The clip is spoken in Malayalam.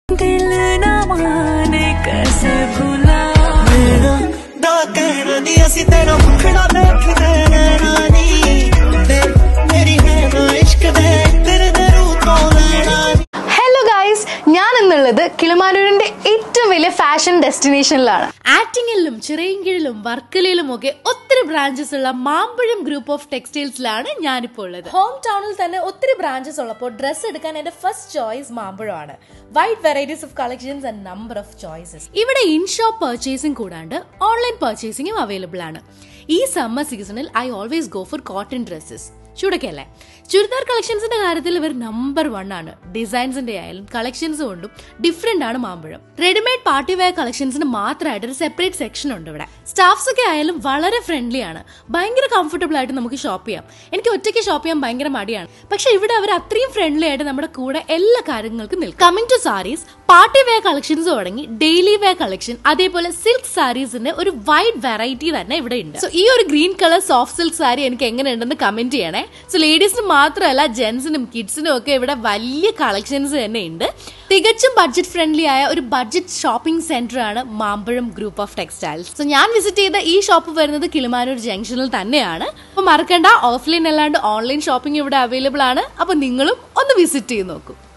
दिल न माने कैसे भुला ਮੇਰਾ ਦਾ ਕਹਿਣਾ ਨੀ ਅਸੀਂ ਤੇਰਾ ਮੁਖੜਾ ਦੇਖਦੇ ਰਹਿਣਾ ਨੀ ਤੇ ਮੇਰੀ ਹੈ ਨਾ ਇਸ਼ਕ ਦੇ ਤੇਰੇ ਦੇ ਰੂਪੋਂ ਲੈਣਾ ਨੀ ഹലോ ഗായ്സ് ഞാൻ എന്നുള്ളത് കിളിമാനൂരിന്റെ ഏറ്റവും വലിയ ഫാഷൻ ഡെസ്റ്റിനേഷനിലാണ് ആറ്റിങ്ങലിലും ചിറയൻകീഴിലും വർക്കലയിലും ഒക്കെ ഒത്തിരി ബ്രാഞ്ചസ് ഉള്ള മാമ്പഴം ഗ്രൂപ്പ് ഓഫ് ടെക്സ്റ്റൈൽസിലാണ് ഞാനിപ്പോൾ ഉള്ളത് ഹോം ടൗണിൽ തന്നെ ഒത്തിരി ബ്രാഞ്ചസ് ഉള്ളപ്പോൾ ഡ്രസ്സ് എടുക്കാൻ എന്റെ ഫസ്റ്റ് ചോയ്സ് മാമ്പഴമാണ് wide varieties of collections and number of choices ഇവിടെ ഇൻ ഷോപ്പ് പർച്ചേസിംഗ് കൂടാണ്ട് ഓൺലൈൻ പർച്ചേസിംഗും അവൈലബിൾ ആണ് ഈ സമ്മർ സീസണിൽ I always go for cotton dresses ചൂടൊക്കെയല്ലേ ചുരിദാർ കളക്ഷൻസിന്റെ കാര്യത്തിൽ ഇവർ നമ്പർ വൺ ആണ് ഡിസൈൻസിന്റെ ആയാലും കളക്ഷൻസ് കൊണ്ടും ഡിഫറെന്റ് ആണ് മാമ്പഴം റെഡിമെയ്ഡ് പാർട്ടി വെയർ കളക്ഷൻസിന് മാത്രമായിട്ട് ഒരു സെപ്പറേറ്റ് സെക്ഷൻ ഉണ്ട് ഇവിടെ സ്റ്റാഫ്സ് ഒക്കെ ആയാലും വളരെ ഫ്രണ്ട്ലി ആണ് ഭയങ്കര കംഫർട്ടബിൾ ആയിട്ട് നമുക്ക് ഷോപ്പ് ചെയ്യാം എനിക്ക് ഒറ്റയ്ക്ക് ഷോപ്പ് ചെയ്യാൻ ഭയങ്കര മടിയാണ് പക്ഷെ ഇവിടെ അവർ അത്രയും ഫ്രണ്ട്ലി ആയിട്ട് നമ്മുടെ കൂടെ എല്ലാ കാര്യങ്ങൾക്കും നിൽക്കും coming to sarees party wear collections തുടങ്ങി ഡെയിലി വെയർ കളക്ഷൻ അതേപോലെ സിൽക്ക് സാരീസിന്റെ ഒരു വൈഡ് വെറൈറ്റി തന്നെ ഇവിടെ ഉണ്ട് സോ ഈ ഒരു green colour soft silk sari എനിക്ക് എങ്ങനെയുണ്ടെന്ന് കമന്റ് ചെയ്യണേ സോ ലേഡീസിന് മാത്രമല്ല ജെന്റ്സിനും കിഡ്സിനും ഒക്കെ ഇവിടെ വലിയ കളക്ഷൻസ് തന്നെ ഉണ്ട് തികച്ചും ബഡ്ജറ്റ് ഫ്രണ്ട്ലി ആയ ഒരു ബഡ്ജറ്റ് ഷോപ്പിംഗ് സെന്റർ ആണ് Mambazham group of textiles so ഞാൻ വിസിറ്റ് ചെയ്ത ഈ ഷോപ്പ് വരുന്നത് കിളിമാനൂർ ജംഗ്ഷനിൽ തന്നെയാണ് അപ്പൊ മറക്കണ്ട ഓഫ്ലൈൻ അല്ലാണ്ട് ഓൺലൈൻ ഷോപ്പിംഗ് ഇവിടെ അവൈലബിൾ ആണ് അപ്പൊ നിങ്ങളും ഒന്ന് വിസിറ്റ് ചെയ്ത് നോക്കൂ